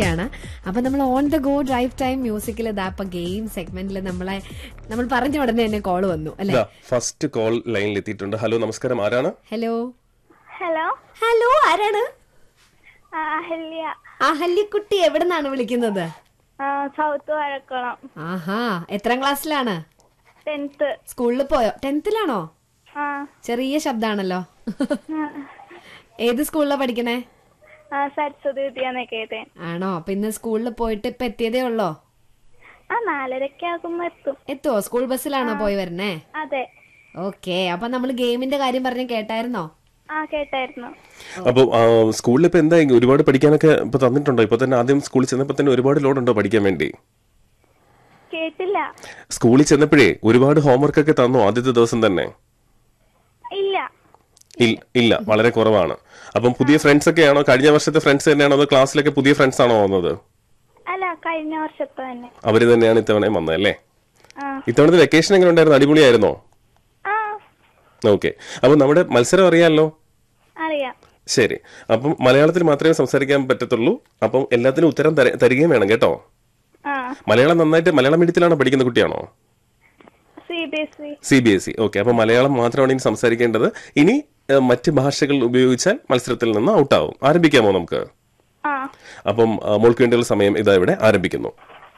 ചോദിക്കുകയാണ് അപ്പൊ നമ്മൾ on the go drive time മ്യൂസിക്കിൽ ഇതാ ഇപ്പൊ ഗെയിം സെഗ്മെന്റിൽ നമ്മളെ നമ്മൾ പറഞ്ഞ ഉടനെ തന്നെ കോൾ വന്നു അല്ലെ ഫസ്റ്റ് കോൾ ലൈനിൽ എത്തിയിട്ടുണ്ട് ഹലോ നമസ്കാരം ആരാണ് ഹലോ ഹലോ ഹലോ ആരാണ് ആ, അഹല്യ അഹല്യക്കുട്ടി എവിടെ നിന്നാണ് വിളിക്കുന്നത് ആ, സൗത്ത് വഴക്കുളം ആഹാ എത്രാം ക്ലാസ്സിലാണ് ടെൻത്ത് സ്കൂളിൽ പോയോ ടെൻത്തിലാണോ ആ ചെറിയ ശബ്ദാണല്ലോ ഏത് സ്കൂളിലാ പഠിക്കണേ ആ സരസ്വതി വിദ്യാനികേതൻ ആണോ അപ്പൊ ഇന്ന് സ്കൂളിൽ പോയിട്ട് ഇപ്പൊ എത്തിയതേ ഉള്ളോ ആ നാലരയ്ക്ക് ആകുമ്പോ എത്തും എത്തുവോ സ്കൂൾ ബസ്സിലാണോ പോയി വരണേ അതെ ഓക്കെ അപ്പൊ നമ്മൾ ഗെയിമിന്റെ കാര്യം പറഞ്ഞ് കേട്ടായിരുന്നോ ആ കേട്ടായിരുന്നു അപ്പൊ സ്കൂളിൽ ഇപ്പൊ എന്താ ഒരുപാട് പഠിക്കാനൊക്കെ ഇപ്പൊ തന്നിട്ടുണ്ടോ ഇപ്പൊ തന്നെ ആദ്യം സ്കൂളിൽ ചെന്നപ്പോ തന്നെ ഒരുപാട് ലോഡ് ഉണ്ടോ പഠിക്കാൻ വേണ്ടി കേട്ടില്ല സ്കൂളിൽ ചെന്നപ്പോഴേ ഒരുപാട് ഹോംവർക്ക് ഒക്കെ തന്നോ ആദ്യത്തെ ദിവസം തന്നെ ഇല്ല ഇൽ- ഇല്ല വളരെ കുറവാണ് അപ്പം പുതിയ ഫ്രണ്ട്സ് ഒക്കെ ആണോ കഴിഞ്ഞ വർഷത്തെ ഫ്രണ്ട്സ് തന്നെയാണോ അതോ ക്ലാസ്സിലൊക്കെ പുതിയ ഫ്രണ്ട്സ് ആണോ വന്നത് അല്ല കഴിഞ്ഞ വർഷത്തെ തന്നെ അവര് തന്നെയാണ് ഇത്തവണ വന്നത് അല്ലേ ആ ഇത്തവണത്തെ വെക്കേഷൻ എങ്ങനെ ഉണ്ടായിരുന്നു അടിപൊളിയായിരുന്നോ ആ ഓക്കെ അപ്പൊ നമ്മുടെ മത്സരം അറിയാമല്ലോ അറിയാം ശരി അപ്പം മലയാളത്തിൽ മാത്രമേ സംസാരിക്കാൻ പറ്റത്തുള്ളൂ അപ്പം എല്ലാത്തിനും ഉത്തരം തര- തരികയും വേണം കേട്ടോ ആ മലയാളം നന്നായിട്ട് മലയാളം മീഡിയത്തിലാണോ പഠിക്കുന്ന കുട്ടിയാണോ C B S E C B S E okay അപ്പൊ മലയാളം മാത്രമാണ് ഇനി സംസാരിക്കേണ്ടത് ഇനി ഏഹ്, മറ്റ് ഭാഷകൾ ഉപയോഗിച്ചാൽ മത്സരത്തിൽ നിന്ന് ഔട്ടാവും ആരംഭിക്കാമോ നമുക്ക് ആ അപ്പം ആ, മോൾക്ക് വേണ്ടിയുള്ള സമയം ഇതാ ഇവിടെ ആരംഭിക്കുന്നു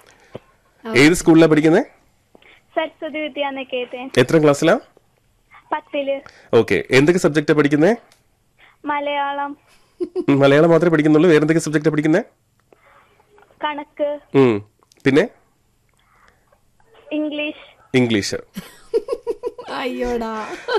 ഏത് സ്കൂളിലാണ് പഠിക്കുന്നത് സരസ്വതി വിദ്യാനികേതൻ എത്ര ക്ലാസ്സിലാ പത്തില് ഓക്കെ എന്തൊക്കെ സബ്ജക്റ്റാ പഠിക്കുന്നത് മലയാളം മലയാളം മാത്രമേ പഠിക്കുന്നുള്ളൂ വേറെ എന്തൊക്കെ സബ്ജക്റ്റാ പഠിക്കുന്നത് കണക്ക് പിന്നെ ഇംഗ്ലീഷ് ഇംഗ്ലീഷ് അയ്യോടാ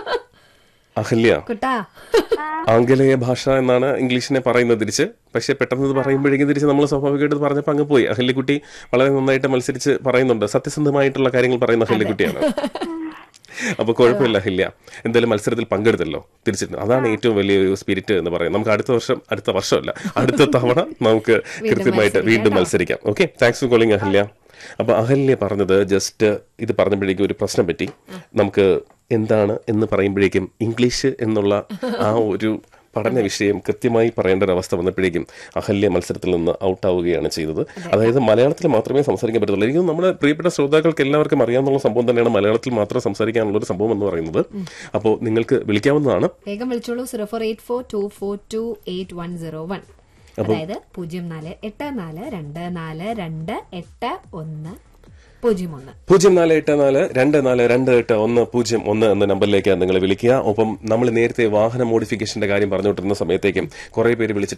അഹല്യ കുട്ടാ ആംഗലേയ ഭാഷ എന്നാണ് ഇംഗ്ലീഷിനെ പറയുന്നത് തിരിച്ച് പക്ഷെ പെട്ടെന്ന് ഇത് പറയുമ്പോഴേക്കും തിരിച്ച് നമ്മൾ സ്വാഭാവികമായിട്ട് ഇത് പറഞ്ഞപ്പോൾ അങ്ങ് പോയി അഹല്യക്കുട്ടി വളരെ നന്നായിട്ട് മത്സരിച്ച് പറയുന്നുണ്ട് സത്യസന്ധമായിട്ടുള്ള കാര്യങ്ങൾ പറയുന്ന അഹല്യക്കുട്ടിയാണ് അപ്പൊ കുഴപ്പമില്ല അഹല്യ എന്തായാലും മത്സരത്തിൽ പങ്കെടുത്തല്ലോ തിരിച്ചിട്ട് അതാണ് ഏറ്റവും വലിയൊരു സ്പിരിറ്റ് എന്ന് പറയുന്നത് നമുക്ക് അടുത്ത വർഷം അടുത്ത വർഷമല്ല അടുത്ത തവണ നമുക്ക് കൃത്യമായിട്ട് വീണ്ടും മത്സരിക്കാം okay thanks for calling Ahalya അപ്പൊ അഹല്യ പറഞ്ഞത് ജസ്റ്റ് ഇത് പറഞ്ഞപ്പോഴേക്കും ഒരു പ്രശ്നം പറ്റി നമുക്ക് എന്താണ് എന്ന് പറയുമ്പോഴേക്കും ഇംഗ്ലീഷ് എന്നുള്ള ആ ഒരു പഠന വിഷയം കൃത്യമായി പറയേണ്ട ഒരു അവസ്ഥ വന്നപ്പോഴേക്കും അഹല്യ മത്സരത്തിൽ നിന്ന് ഔട്ടാവുകയാണ് ചെയ്തത് അതായത് മലയാളത്തിൽ മാത്രമേ സംസാരിക്കാൻ പറ്റത്തുള്ളൂ എനിക്ക് തോന്നുന്നു നമ്മുടെ പ്രിയപ്പെട്ട ശ്രോതാക്കൾക്ക് എല്ലാവർക്കും അറിയാവുന്ന സംഭവം തന്നെയാണ് മലയാളത്തിൽ മാത്രം സംസാരിക്കാനുള്ള ഒരു സംഭവം എന്ന് പറയുന്നത് അപ്പോൾ നിങ്ങൾക്ക് വിളിക്കാവുന്നതാണ് വേഗം വിളിച്ചോളൂ zero four eight four two four two eight one zero one അതായത് പൂജ്യം നാല് എട്ട് നാല് രണ്ട് നാല് രണ്ട് എട്ട് ഒന്ന് പൂജ്യം ഒന്ന് പൂജ്യം നാല് എട്ട് നാല് രണ്ട് നാല് രണ്ട് എട്ട് ഒന്ന് പൂജ്യം ഒന്ന് എന്ന നമ്പറിലേക്ക് നിങ്ങൾ വിളിക്കുക ഒപ്പം നമ്മൾ നേരത്തെ വാഹന മോഡിഫിക്കേഷന്റെ കാര്യം പറഞ്ഞുകൊണ്ടിരുന്ന സമയത്തേക്കും കുറെ പേര് വിളിച്ചിട്ട്